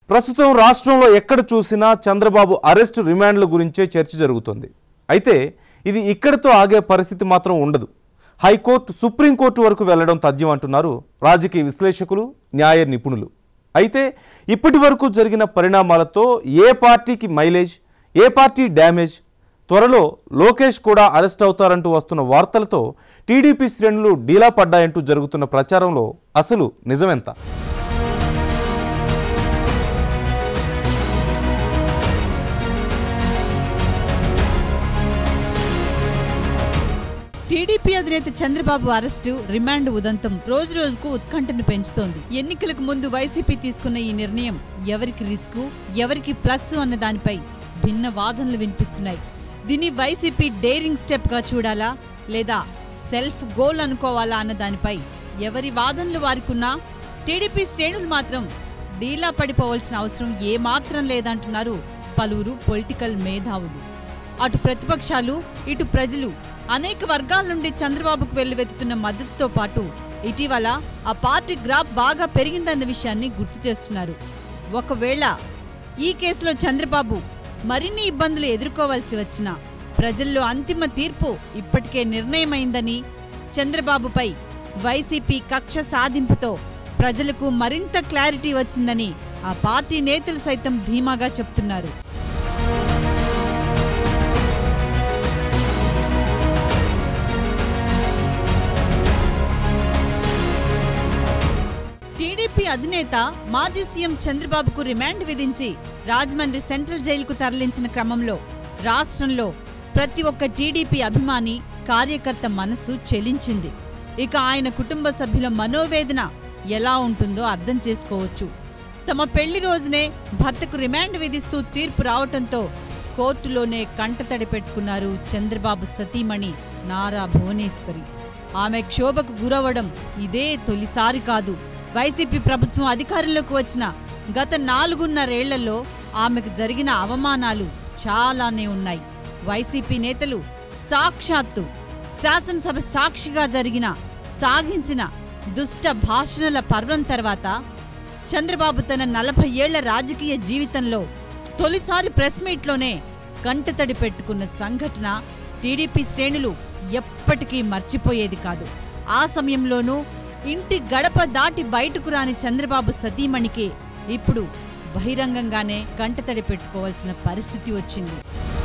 ప్రస్తుతం రాష్ట్రంలో ఎక్కడ చూసినా చంద్రబాబు అరెస్టు రిమాండ్ల గురించే చర్చ జరుగుతోంది అయితే ఇది ఇక్కడితో ఆగే పరిస్థితి మాత్రం ఉండదు హైకోర్టు సుప్రీంకోర్టు వరకు వెళ్లడం తథ్యం అంటున్నారు రాజకీయ విశ్లేషకులు న్యాయ నిపుణులు అయితే ఇప్పటి వరకు జరిగిన పరిణామాలతో ఏ పార్టీకి మైలేజ్ ఏ పార్టీ డ్యామేజ్ త్వరలో లోకేష్ కూడా అరెస్ట్ అవుతారంటూ వస్తున్న వార్తలతో టీడీపీ శ్రేణులు డీలా పడ్డాయంటూ జరుగుతున్న ప్రచారంలో అసలు నిజమెంత టీడీపీ అధినేత చంద్రబాబు అరెస్టు రిమాండ్ ఉదంతం రోజు రోజుకు ఉత్కంఠను పెంచుతోంది ఎన్నికలకు ముందు వైసీపీ తీసుకున్న ఈ నిర్ణయం ఎవరికి రిస్క్ ఎవరికి ప్లస్ అన్న దానిపై భిన్న వాదనలు వినిపిస్తున్నాయి దీన్ని వైసీపీ డేరింగ్ స్టెప్ గా చూడాలా లేదా సెల్ఫ్ గోల్ అనుకోవాలా అన్న దానిపై ఎవరి వాదనలు వారికున్నా టీడీపీ శ్రేణులు మాత్రం డీలా పడిపోవాల్సిన అవసరం ఏమాత్రం లేదంటున్నారు పలువురు పొలిటికల్ మేధావులు అటు ప్రతిపక్షాలు ఇటు ప్రజలు అనేక వర్గాల నుండి చంద్రబాబుకు వెల్లువెత్తుతున్న మద్దతుతో పాటు ఇటీవల ఆ పార్టీ గ్రాఫ్ బాగా పెరిగిందన్న విషయాన్ని గుర్తు చేస్తున్నారు ఒకవేళ ఈ కేసులో చంద్రబాబు మరిన్ని ఇబ్బందులు ఎదుర్కోవాల్సి వచ్చినా ప్రజల్లో అంతిమ తీర్పు ఇప్పటికే నిర్ణయమైందని చంద్రబాబుపై వైసీపీ కక్ష సాధింపుతో ప్రజలకు మరింత క్లారిటీ వచ్చిందని ఆ పార్టీ నేతలు సైతం ధీమాగా చెప్తున్నారు టీడీపీ అధినేత మాజీ సీఎం చంద్రబాబుకు రిమాండ్ విధించి రాజమండ్రి సెంట్రల్ జైలుకు తరలించిన క్రమంలో రాష్ట్రంలో ప్రతి ఒక్క టీడీపీ అభిమాని కార్యకర్త మనసు చెలించింది ఇక ఆయన కుటుంబ సభ్యుల మనోవేదన ఎలా ఉంటుందో అర్థం చేసుకోవచ్చు తమ పెళ్లి రోజునే భర్తకు రిమాండ్ విధిస్తూ తీర్పు రావటంతో కోర్టులోనే కంటతడి పెట్టుకున్నారు చంద్రబాబు సతీమణి నారా భువనేశ్వరి ఆమె క్షోభకు గురవడం ఇదే తొలిసారి కాదు వైసీపీ ప్రభుత్వం అధికారంలోకి వచ్చిన గత నాలుగున్నరేళ్లలో ఆమెకు జరిగిన అవమానాలు చాలానే ఉన్నాయి వైసీపీ నేతలు సాక్షాత్తు శాసనసభ సాక్షిగా జరిగిన సాగించిన దుష్ట భాషణల పర్వం తర్వాత చంద్రబాబు తన నలభై ఏళ్ల రాజకీయ జీవితంలో తొలిసారి ప్రెస్ మీట్లోనే కంటతడి పెట్టుకున్న సంఘటన టీడీపీ శ్రేణులు ఎప్పటికీ మర్చిపోయేది కాదు ఆ సమయంలోనూ ఇంటి గడప దాటి బయటకు రాని చంద్రబాబు సతీమణికి ఇప్పుడు బహిరంగంగానే కంటతడి పెట్టుకోవాల్సిన పరిస్థితి వచ్చింది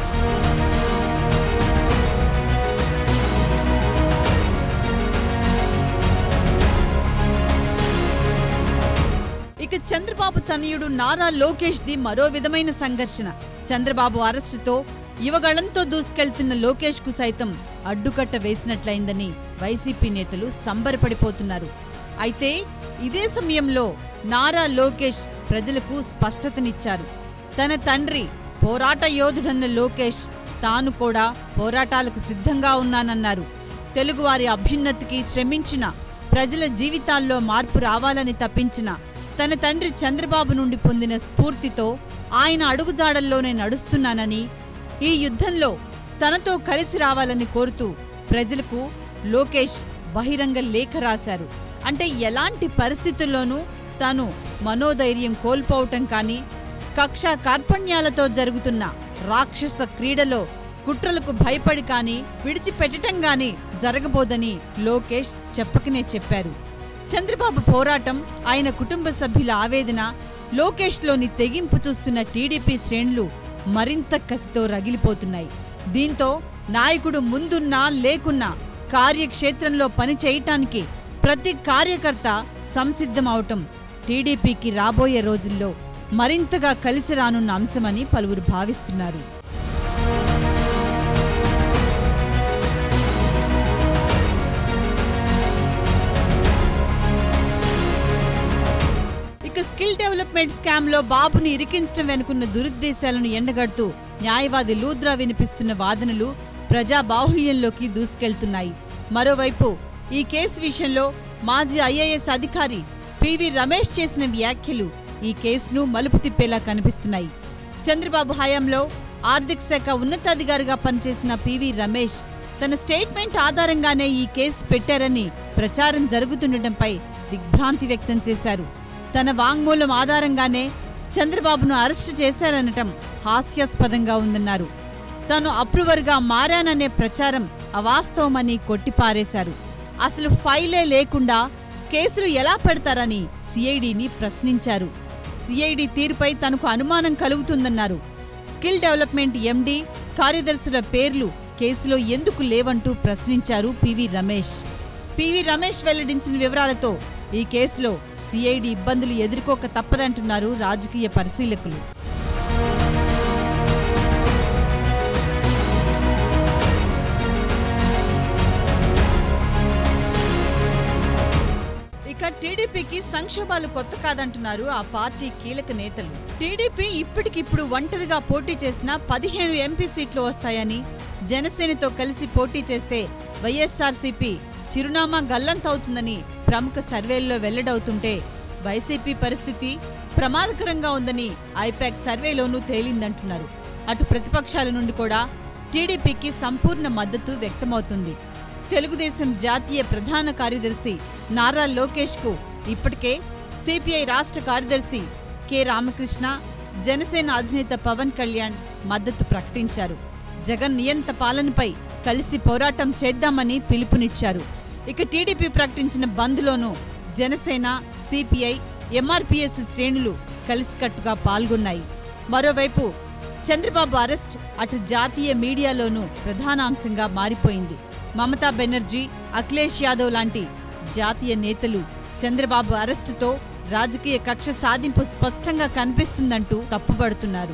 ఇక చంద్రబాబు తనయుడు నారా లోకేష్ ది మరో విధమైన సంఘర్షణ చంద్రబాబు అరెస్టుతో యువగళంతో దూసుకెళ్తున్న లోకేష్ కు సైతం అడ్డుకట్ట వేసినట్లయిందని వైసీపీ నేతలు సంబరపడిపోతున్నారు అయితే ఇదే సమయంలో నారా లోకేష్ ప్రజలకు స్పష్టతనిచ్చారు తన తండ్రి పోరాట యోధుడన్న లోకేష్ తాను కూడా పోరాటాలకు సిద్ధంగా ఉన్నానన్నారు తెలుగువారి అభ్యున్నతికి శ్రమించిన ప్రజల జీవితాల్లో మార్పు రావాలని తప్పించిన తన తండ్రి చంద్రబాబు నుండి పొందిన స్ఫూర్తితో ఆయన అడుగుజాడల్లోనే నడుస్తున్నానని ఈ యుద్ధంలో తనతో కలిసి రావాలని కోరుతూ ప్రజలకు లోకేష్ బహిరంగ లేఖ రాశారు అంటే ఎలాంటి పరిస్థితుల్లోనూ తాను మనోధైర్యం కోల్పోవటం కానీ కక్ష కార్పణ్యాలతో జరుగుతున్న రాక్షస క్రీడలో కుట్రలకు భయపడి కానీ విడిచిపెట్టటం గాని జరగబోదని లోకేష్ చెప్పకనే చెప్పారు చంద్రబాబు పోరాటం ఆయన కుటుంబ సభ్యుల ఆవేదన లోకేష్లోని తెగింపు చూస్తున్న టీడీపీ శ్రేణులు మరింత కసితో రగిలిపోతున్నాయి దీంతో నాయకుడు ముందున్నా లేకున్నా కార్యక్షేత్రంలో పని చేయటానికి ప్రతి కార్యకర్త సంసిద్ధమవటం టీడీపీకి రాబోయే రోజుల్లో మరింతగా కలిసి రానున్న అంశమని పలువురు భావిస్తున్నారు ఇక స్కిల్ డెవలప్మెంట్ స్కామ్ లో బాబుని ఇరికించడం వెనుకున్న దురుద్దేశాలను ఎండగడుతూ న్యాయవాది లూద్రా వినిపిస్తున్న వాదనలు ప్రజా బాహుళ్యంలోకి దూసుకెళ్తున్నాయి మరోవైపు ఈ కేసు విషయంలో మాజీ ఐఏఎస్ అధికారి పివి రమేష్ చేసిన వ్యాఖ్యలు ఈ కేసును మలుపు తిప్పేలా కనిపిస్తున్నాయి చంద్రబాబు హయాంలో ఆర్థిక శాఖ ఉన్నతాధికారిగా పనిచేసిన పివి రమేష్ తన స్టేట్మెంట్ ఆధారంగానే ఈ కేసు పెట్టారని ప్రచారం జరుగుతుండటంపై దిగ్భ్రాంతి వ్యక్తం చేశారు తన వాంగ్మూలం ఆధారంగానే చంద్రబాబును అరెస్టు చేశారనటం హాస్యాస్పదంగా ఉందన్నారు తాను అప్రూవర్గా మారాననే ప్రచారం అవాస్తవమని కొట్టిపారేశారు అసలు ఫైలే లేకుండా కేసులు ఎలా పెడతారని సిఐడిని ప్రశ్నించారు సిఐడి తీరుపై తనకు అనుమానం కలుగుతుందన్నారు స్కిల్ డెవలప్మెంట్ ఎండి కార్యదర్శుల పేర్లు కేసులో ఎందుకు లేవంటూ ప్రశ్నించారు పివి రమేష్ పివి రమేష్ వెల్లడించిన వివరాలతో ఈ కేసులో సిఐడి ఇబ్బందులు ఎదుర్కోక తప్పదంటున్నారు రాజకీయ పరిశీలకులు ఇక టీడీపీకి సంక్షోభాలు కొత్త కాదంటున్నారు ఆ పార్టీ కీలక నేతలు టీడీపీ ఇప్పటికిప్పుడు ఒంటరిగా పోటీ చేసిన పదిహేను ఎంపీ సీట్లు వస్తాయని జనసేనతో కలిసి పోటీ చేస్తే వైఎస్ఆర్సీపీ చిరునామా గల్లంతవుతుందని ప్రముఖ సర్వేల్లో వెల్లడవుతుంటే వైసీపీ పరిస్థితి ప్రమాదకరంగా ఉందని ఐపాక్ సర్వేలోనూ తేలిందంటున్నారు అటు ప్రతిపక్షాల నుండి కూడా టీడీపీకి సంపూర్ణ మద్దతు వ్యక్తమవుతుంది తెలుగుదేశం జాతీయ ప్రధాన కార్యదర్శి నారా లోకేష్ కు ఇప్పటికే సిపిఐ రాష్ట్ర కార్యదర్శి కె రామకృష్ణ జనసేన అధినేత పవన్ కళ్యాణ్ మద్దతు ప్రకటించారు జగన్ నియంత పాలనపై కలిసి పోరాటం చేద్దామని పిలుపునిచ్చారు ఇక టీడీపీ ప్రకటించిన బంద్లోనూ జనసేన సిపిఐ ఎంఆర్పీఎస్ శ్రేణులు కలిసికట్టుగా పాల్గొన్నాయి మరోవైపు చంద్రబాబు అరెస్ట్ అటు జాతీయ మీడియాలోనూ ప్రధానాంశంగా మారిపోయింది మమతా బెనర్జీ అఖిలేష్ యాదవ్ లాంటి జాతీయ నేతలు చంద్రబాబు అరెస్టుతో రాజకీయ కక్ష సాధింపు స్పష్టంగా కనిపిస్తుందంటూ తప్పుపడుతున్నారు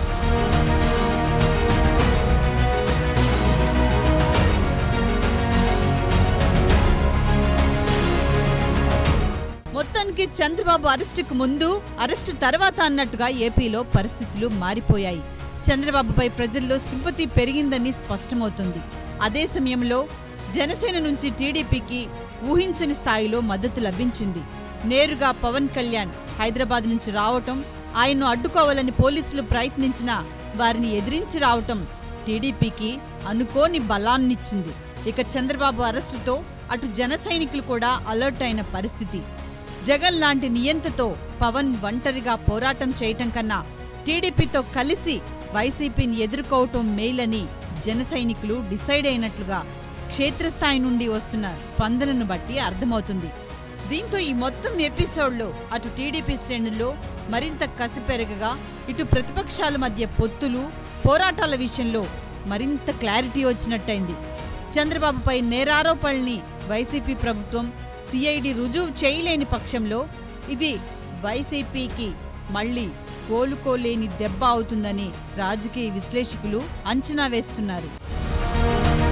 మొత్తానికి చంద్రబాబు అరెస్టుకు ముందు అరెస్టు తర్వాత అన్నట్టుగా ఏపీలో పరిస్థితులు మారిపోయాయి చంద్రబాబుపై ప్రజల్లో సింపతి పెరిగిందని స్పష్టమవుతుంది అదే సమయంలో జనసేన నుంచి టీడీపీకి ఊహించని స్థాయిలో మద్దతు లభించింది నేరుగా పవన్ కళ్యాణ్ హైదరాబాద్ నుంచి రావటం ఆయన్ను అడ్డుకోవాలని పోలీసులు ప్రయత్నించినా వారిని ఎదిరించి రావటం టీడీపీకి అనుకోని బలాన్నిచ్చింది ఇక చంద్రబాబు అరెస్టుతో అటు జన సైనికులు కూడా అలర్ట్ అయిన పరిస్థితి జగన్ లాంటి నియంతతో పవన్ ఒంటరిగా పోరాటం చేయటం కన్నా టీడీపీతో కలిసి వైసీపీని ఎదుర్కోవటం మేలని జన సైనికులు డిసైడ్ అయినట్లుగా క్షేత్రస్థాయి నుండి వస్తున్న స్పందనను బట్టి అర్థమవుతుంది దీంతో ఈ మొత్తం ఎపిసోడ్లో అటు టీడీపీ శ్రేణుల్లో మరింత కసి పెరగగా ఇటు ప్రతిపక్షాల మధ్య పొత్తులు పోరాటాల విషయంలో మరింత క్లారిటీ వచ్చినట్టయింది చంద్రబాబుపై నేరారోపణల్ని వైసీపీ ప్రభుత్వం సిఐడి రుజువు చేయలేని పక్షంలో ఇది వైసీపీకి మళ్ళీ కోలుకోలేని దెబ్బ అవుతుందని రాజకీయ విశ్లేషకులు అంచనా వేస్తున్నారు